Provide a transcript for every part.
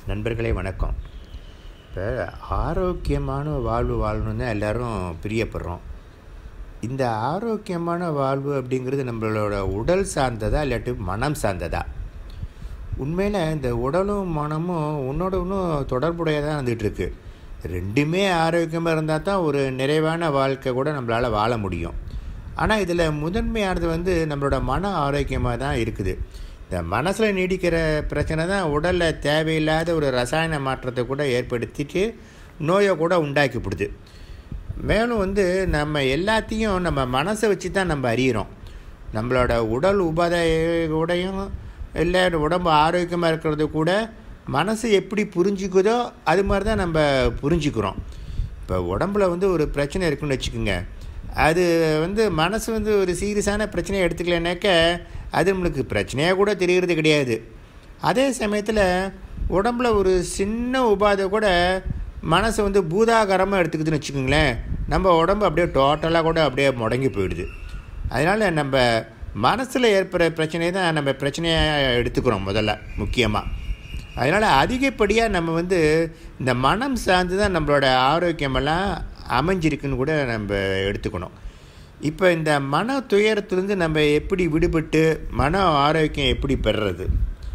நண்பர்களே வணக்கம் இப்போ ஆரோக்கியமான வாழ்வு வாழணுன்னு தான் எல்லோரும் பிரியப்படுறோம் இந்த ஆரோக்கியமான வாழ்வு அப்படிங்கிறது நம்மளோட உடல் சார்ந்ததா இல்லாட்டி மனம் சார்ந்ததா உண்மையில் இந்த உடலும் மனமும் உன்னோட இன்னும் தொடர்புடையதாக இருந்துகிட்டு இருக்கு ரெண்டுமே ஆரோக்கியமாக இருந்தால் தான் ஒரு நிறைவான வாழ்க்கை கூட நம்மளால் வாழ முடியும் ஆனால் இதில் முதன்மையானது வந்து நம்மளோட மன ஆரோக்கியமாக தான் இருக்குது இந்த மனசில் நீடிக்கிற பிரச்சனை தான் உடலில் தேவையில்லாத ஒரு ரசாயன மாற்றத்தை கூட ஏற்படுத்திட்டு நோயை கூட உண்டாக்கிவிடுது மேலும் வந்து நம்ம எல்லாத்தையும் நம்ம மனசை வச்சு தான் நம்ம அறிகிறோம் நம்மளோட உடல் உபாதையோடையும் இல்லை உடம்பு ஆரோக்கியமாக இருக்கிறது கூட மனசு எப்படி புரிஞ்சுக்குதோ அது மாதிரி தான் நம்ம புரிஞ்சுக்கிறோம் இப்போ உடம்புல வந்து ஒரு பிரச்சனை இருக்குன்னு வச்சுக்கோங்க அது வந்து மனசு வந்து ஒரு சீரியஸான பிரச்சனையை எடுத்துக்கலனாக்க அது நம்மளுக்கு பிரச்சனையாக கூட தெரிகிறது கிடையாது அதே சமயத்தில் உடம்புல ஒரு சின்ன உபாதை கூட மனசை வந்து பூதாகரமாக எடுத்துக்குதுன்னு வச்சுக்கோங்களேன் நம்ம உடம்பு அப்படியே டோட்டலாக கூட அப்படியே முடங்கி போயிடுது அதனால் நம்ம மனசில் ஏற்படுற பிரச்சனையை தான் நம்ம பிரச்சனையாக எடுத்துக்கிறோம் முதல்ல முக்கியமாக அதனால் அதிகப்படியாக நம்ம வந்து இந்த மனம் சார்ந்து தான் நம்மளோட ஆரோக்கியமெல்லாம் அமைஞ்சிருக்குன்னு கூட நம்ம எடுத்துக்கணும் இப்போ இந்த மன துயரத்துலேருந்து நம்ம எப்படி விடுபட்டு மன ஆரோக்கியம் எப்படி பெறுறது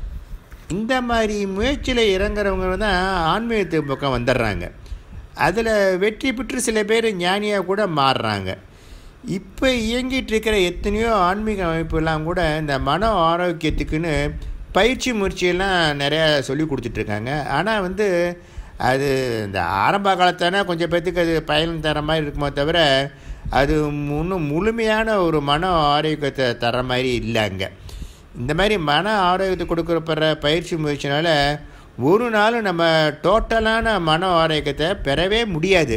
இந்த மாதிரி முயற்சியில் இறங்குறவங்க தான் ஆன்மீகத்து பக்கம் வந்துடுறாங்க அதில் வெற்றி பெற்று சில பேர் ஞானியாக கூட மாறுறாங்க இப்போ இயங்கிட்டு இருக்கிற எத்தனையோ ஆன்மீக அமைப்புலாம் கூட இந்த மன ஆரோக்கியத்துக்குன்னு பயிற்சி முயற்சியெல்லாம் நிறையா சொல்லி கொடுத்துட்ருக்காங்க ஆனால் வந்து அது இந்த ஆரம்ப காலத்தான கொஞ்சம் பேர்த்துக்கு அது பயன் தர மாதிரி இருக்குமோ தவிர அது இன்னும் முழுமையான ஒரு மன ஆரோக்கியத்தை தர மாதிரி இல்லை அங்கே இந்த மாதிரி மன ஆரோக்கியத்தை கொடுக்குறப்படுற பயிற்சி முயற்சினால் ஒரு நாள் நம்ம டோட்டலான மன ஆரோக்கியத்தை பெறவே முடியாது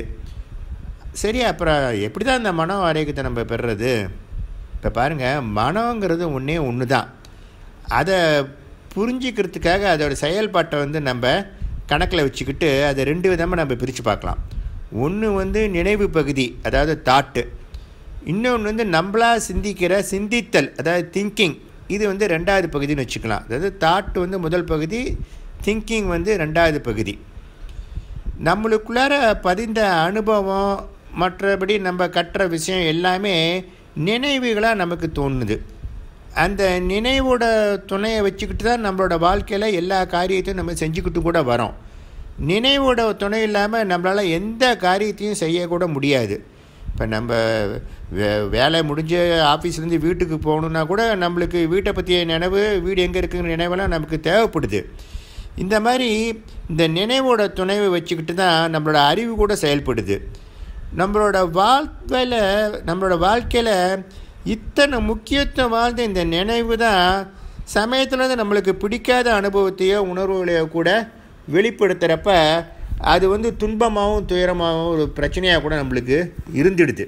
சரி அப்புறம் எப்படி தான் இந்த மன ஆரோக்கியத்தை நம்ம பெறுறது இப்போ பாருங்கள் மனங்கிறது ஒன்றே ஒன்று தான் அதை புரிஞ்சிக்கிறதுக்காக அதோட செயல்பாட்டை வந்து நம்ம கணக்கில் வச்சுக்கிட்டு அதை ரெண்டு விதமாக நம்ம பிரித்து பார்க்கலாம் ஒன்று வந்து நினைவு பகுதி அதாவது தாட்டு இன்னொன்று வந்து நம்மளாக சிந்திக்கிற சிந்தித்தல் அதாவது திங்கிங் இது வந்து ரெண்டாவது பகுதின்னு வச்சுக்கலாம் அதாவது தாட் வந்து முதல் பகுதி திங்கிங் வந்து ரெண்டாவது பகுதி நம்மளுக்குள்ளார பதிந்த அனுபவம் மற்றபடி நம்ம கற்ற விஷயம் எல்லாமே நினைவுகளாக நமக்கு தோணுது அந்த நினைவோட துணையை வச்சுக்கிட்டு தான் நம்மளோட வாழ்க்கையில் எல்லா காரியத்தையும் நம்ம செஞ்சுக்கிட்டு கூட வரோம் நினைவோட துணை இல்லாமல் நம்மளால் எந்த காரியத்தையும் செய்யக்கூட முடியாது இப்போ நம்ம வே வேலை முடிஞ்ச ஆஃபீஸ்லேருந்து வீட்டுக்கு போகணுன்னா கூட நம்மளுக்கு வீட்டை பற்றிய நினைவு வீடு எங்கே இருக்குங்கிற நினைவெல்லாம் நமக்கு தேவைப்படுது இந்த மாதிரி இந்த நினைவோட துணைவை வச்சுக்கிட்டு தான் நம்மளோட அறிவு கூட செயல்படுது நம்மளோட வாழ்க்கையில் நம்மளோட வாழ்க்கையில் இத்தனை முக்கியத்துவம் வாழ்ந்த இந்த நினைவு தான் சமயத்தில் வந்து நம்மளுக்கு பிடிக்காத அனுபவத்தையோ உணர்வுகளையோ கூட வெளிப்படுத்துகிறப்ப அது வந்து துன்பமாகவும் துயரமாகவும் ஒரு பிரச்சனையாக கூட நம்மளுக்கு இருந்துடுது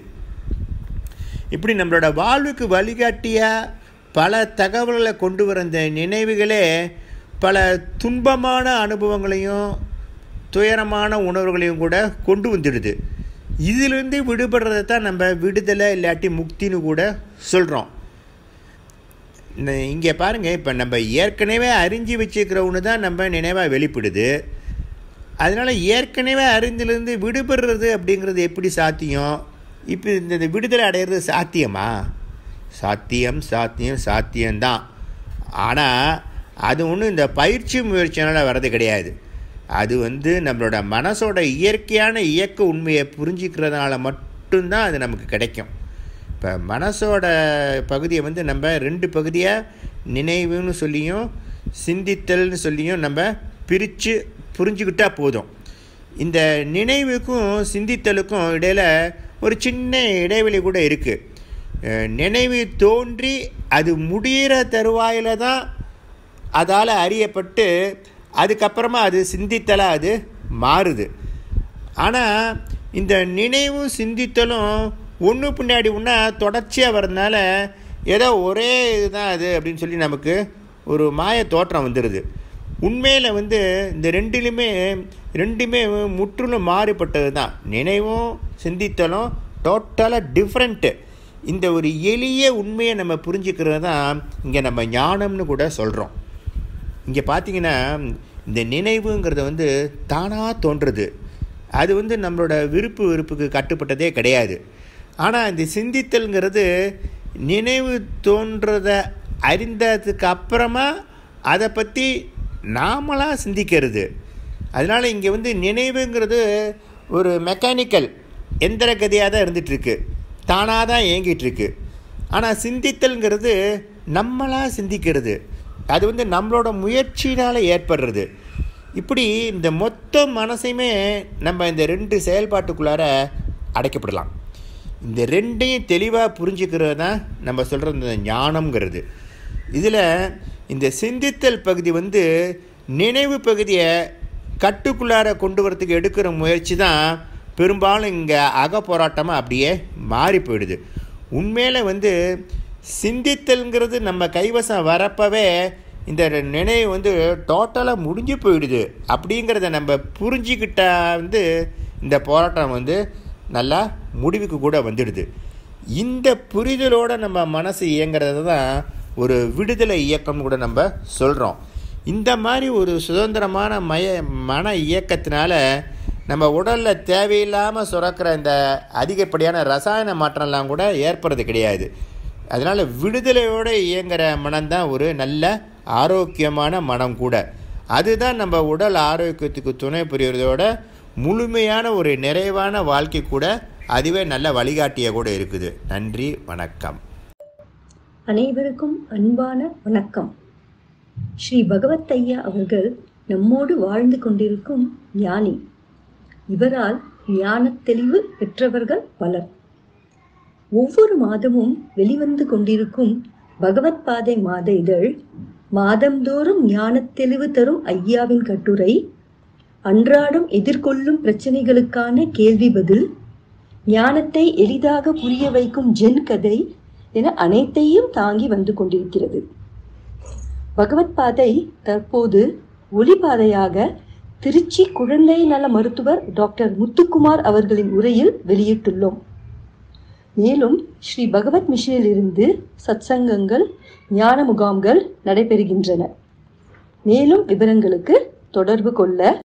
இப்படி நம்மளோட வாழ்வுக்கு வழிகாட்டியாக பல தகவல்களை கொண்டு வர இந்த நினைவுகளே பல துன்பமான அனுபவங்களையும் துயரமான உணர்வுகளையும் கூட கொண்டு வந்துடுது இதிலிருந்து விடுபடுறதை தான் நம்ம விடுதலை இல்லாட்டி முக்தின்னு கூட சொல்கிறோம் இங்கே பாருங்கள் இப்போ நம்ம ஏற்கனவே அறிஞ்சு வச்சுக்கிற ஒன்று தான் நம்ம நினைவாக வெளிப்படுது அதனால் ஏற்கனவே அறிந்திலிருந்து விடுபடுறது அப்படிங்கிறது எப்படி சாத்தியம் இப்போ இந்த விடுதலை அடையிறது சாத்தியமா சாத்தியம் சாத்தியம் சாத்தியம்தான் ஆனால் அது ஒன்றும் இந்த பயிற்சி முயற்சினால் வர்றது கிடையாது அது வந்து நம்மளோட மனசோட இயற்கையான இயக்க உண்மையை புரிஞ்சிக்கிறதுனால மட்டும்தான் அது நமக்கு கிடைக்கும் இப்போ மனசோட பகுதியை வந்து நம்ம ரெண்டு பகுதியாக நினைவுன்னு சொல்லியும் சிந்தித்தல்னு சொல்லியும் நம்ம பிரித்து புரிஞ்சுக்கிட்டால் போதும் இந்த நினைவுக்கும் சிந்தித்தலுக்கும் இடையில் ஒரு சின்ன இடைவெளி கூட இருக்குது நினைவு தோன்றி அது முடிகிற தருவாயில் தான் அதால் அறியப்பட்டு அதுக்கப்புறமா அது சிந்தித்தலாக அது மாறுது ஆனால் இந்த நினைவும் சிந்தித்தலும் ஒன்று பின்னாடி ஒன்றா தொடர்ச்சியாக வர்றதுனால ஏதோ ஒரே இதுதான் அது அப்படின்னு சொல்லி நமக்கு ஒரு மாய தோற்றம் வந்துடுது உண்மையில் வந்து இந்த ரெண்டுலையுமே ரெண்டுமே முற்றிலும் மாறுபட்டது தான் நினைவும் சிந்தித்தலும் டோட்டலாக டிஃப்ரெண்ட்டு இந்த ஒரு எளிய உண்மையை நம்ம புரிஞ்சுக்கிறது தான் இங்கே நம்ம ஞானம்னு கூட சொல்கிறோம் இங்கே பார்த்தீங்கன்னா இந்த நினைவுங்கிறது வந்து தானாக தோன்றுறது அது வந்து நம்மளோட விருப்பு வெறுப்புக்கு கட்டுப்பட்டதே கிடையாது ஆனால் இந்த சிந்தித்தல்ங்கிறது நினைவு தோன்றத அறிந்ததுக்கு அப்புறமா அதை பற்றி நாமளாக சிந்திக்கிறது அதனால் இங்கே வந்து நினைவுங்கிறது ஒரு மெக்கானிக்கல் எந்திர கதியாக தான் இருந்துகிட்ருக்கு தானாக தான் இயங்கிட்டுருக்கு ஆனால் சிந்தித்தல்ங்கிறது நம்மளாக சிந்திக்கிறது அது வந்து நம்மளோட முயற்சினால் ஏற்படுறது இப்படி இந்த மொத்த மனசையுமே நம்ம இந்த ரெண்டு செயல்பாட்டுக்குள்ளார அடைக்கப்படலாம் இந்த ரெண்டையும் தெளிவாக புரிஞ்சுக்கிறது தான் நம்ம சொல்கிற இந்த ஞானம்ங்கிறது இதில் இந்த சிந்தித்தல் பகுதி வந்து நினைவு பகுதியை கட்டுக்குள்ளார கொண்டு வரத்துக்கு எடுக்கிற முயற்சி தான் பெரும்பாலும் இங்கே அக போராட்டமாக அப்படியே மாறி போயிடுது உண்மையில் வந்து சிந்தித்தல்ங்கிறது நம்ம கைவசம் வரப்பவே இந்த நினைவு வந்து டோட்டலாக முடிஞ்சு போயிடுது அப்படிங்கிறத நம்ம புரிஞ்சிக்கிட்டா வந்து இந்த போராட்டம் வந்து நல்லா முடிவுக்கு கூட வந்துடுது இந்த புரிதலோடு நம்ம மனசு இயங்கிறது தான் ஒரு விடுதலை இயக்கம்னு கூட நம்ம சொல்கிறோம் இந்த மாதிரி ஒரு சுதந்திரமான மய மன இயக்கத்தினால நம்ம உடலில் தேவையில்லாமல் சுரக்கிற இந்த அதிகப்படியான ரசாயன மாற்றம்லாம் கூட ஏற்படுறது கிடையாது அதனால் விடுதலையோடு இயங்குகிற மனம்தான் ஒரு நல்ல ஆரோக்கியமான மனம் கூட அதுதான் நம்ம உடல் ஆரோக்கியத்துக்கு துணை புரிகிறதோட முழுமையான ஒரு நிறைவான வாழ்க்கை கூட அதுவே நல்ல வழிகாட்டியாக கூட இருக்குது நன்றி வணக்கம் அனைவருக்கும் அன்பான வணக்கம் ஸ்ரீ பகவத் ஐயா அவர்கள் நம்மோடு வாழ்ந்து கொண்டிருக்கும் ஞானி இவரால் ஞானத் தெளிவு பெற்றவர்கள் பலர் ஒவ்வொரு மாதமும் வெளிவந்து கொண்டிருக்கும் பகவத் பாதை மாத இதழ் மாதந்தோறும் ஞானத் தெளிவு தரும் ஐயாவின் கட்டுரை அன்றாடம் எதிர்கொள்ளும் பிரச்சனைகளுக்கான கேள்வி பதில் ஞானத்தை எளிதாக புரிய வைக்கும் ஜென் கதை என அனைத்தையும் தாங்கி வந்து கொண்டிருக்கிறது பகவத் பாதை தற்போது ஒளிபாதையாக திருச்சி குழந்தை நல மருத்துவர் டாக்டர் முத்துக்குமார் அவர்களின் உரையில் வெளியிட்டுள்ளோம் மேலும் ஸ்ரீ பகவத் மிஷனில் இருந்து சத்சங்கங்கள் ஞான முகாம்கள் நடைபெறுகின்றன மேலும் விவரங்களுக்கு தொடர்பு கொள்ள